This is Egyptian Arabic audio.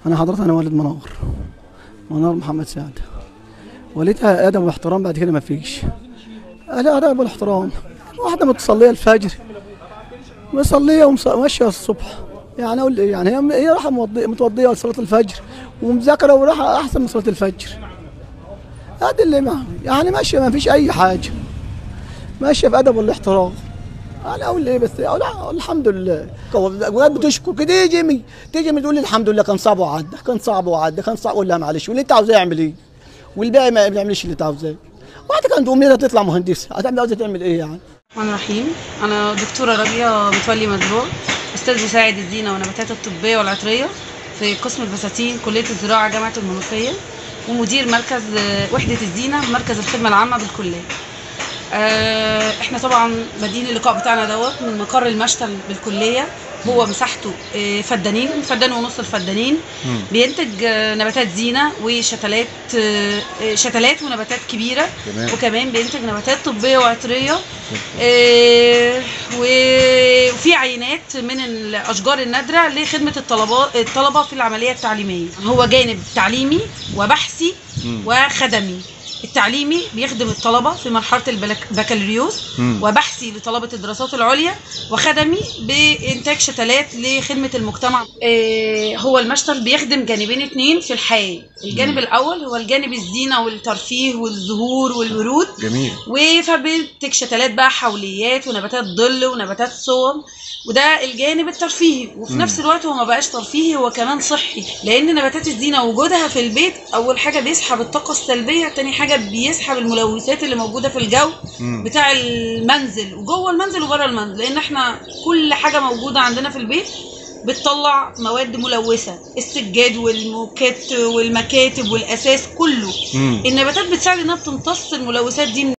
انا حضرتك انا والد منور منور محمد سعد وليتها ادب واحترام بعد كده ما فيش لا ادب والاحترام واحده متصليه الفجر مصليه وماشيه الصبح يعني اقول إيه؟ يعني هي هي رايحه موضي- متوضيه لصلاه الفجر ومذاكره ورايحه احسن من صلاه الفجر هذا اللي معه يعني ماشيه ما فيش اي حاجه ماشيه بادب والاحترام انا اقول ايه بس أقول الحمد لله وقت بتشكر كده تيجي تيجي تقول لي الحمد لله كان صعب وعدى كان صعب وعدى كان صعب اقول لها معلش واللي انت عاوزاه اعمل ايه والباقي ما بيعملش اللي انت عاوزاه واحده كانت امنيتها تطلع مهندسه هتعمل عاوزه تعمل ايه يعني الرحمن الرحيم انا دكتوره ربيع متولي مدبور استاذ مساعد الزينه والنباتات الطبيه والعطريه في قسم البساتين كليه الزراعه جامعه المنوفيه ومدير مركز آه، وحده الزينه مركز الخدمه العامه بالكليه آه، احنا طبعا بادئين اللقاء بتاعنا دوت من مقر المشتل بالكليه هو مساحته آه، فدانين فدان ونص الفدانين بينتج آه، نباتات زينه وشتلات آه، آه، شتلات ونباتات كبيره تمام. وكمان بينتج نباتات طبيه وعطريه آه، و- وفي عينات من الاشجار النادره لخدمه الطلبات الطلبه في العمليه التعليميه هو جانب تعليمي وبحثي وخدمي التعليمي بيخدم الطلبه في مرحله البلك- البكالوريوس مم. وبحثي لطلبه الدراسات العليا وخدمي بانتاج شتلات لخدمه المجتمع آه، هو المشتل بيخدم جانبين اتنين في الحياه الجانب الاول هو الجانب الزينه والترفيه والزهور والورود جميل وفبنتج شتلات بقى حوليات ونباتات ظل ونباتات صوم وده الجانب الترفيهي وفي نفس الوقت هو ما بقاش ترفيهي هو كمان صحي لان نباتات الزينه وجودها في البيت اول حاجه بيسحب الطاقه السلبيه تاني حاجه بيسحب الملوثات اللي موجوده في الجو مم. بتاع المنزل وجوه المنزل وبره المنزل لان احنا كل حاجه موجوده عندنا في البيت بتطلع مواد ملوثه السجاد والموكات والمكاتب والاساس كله مم. النباتات بتساعد انها بتمتص الملوثات دي من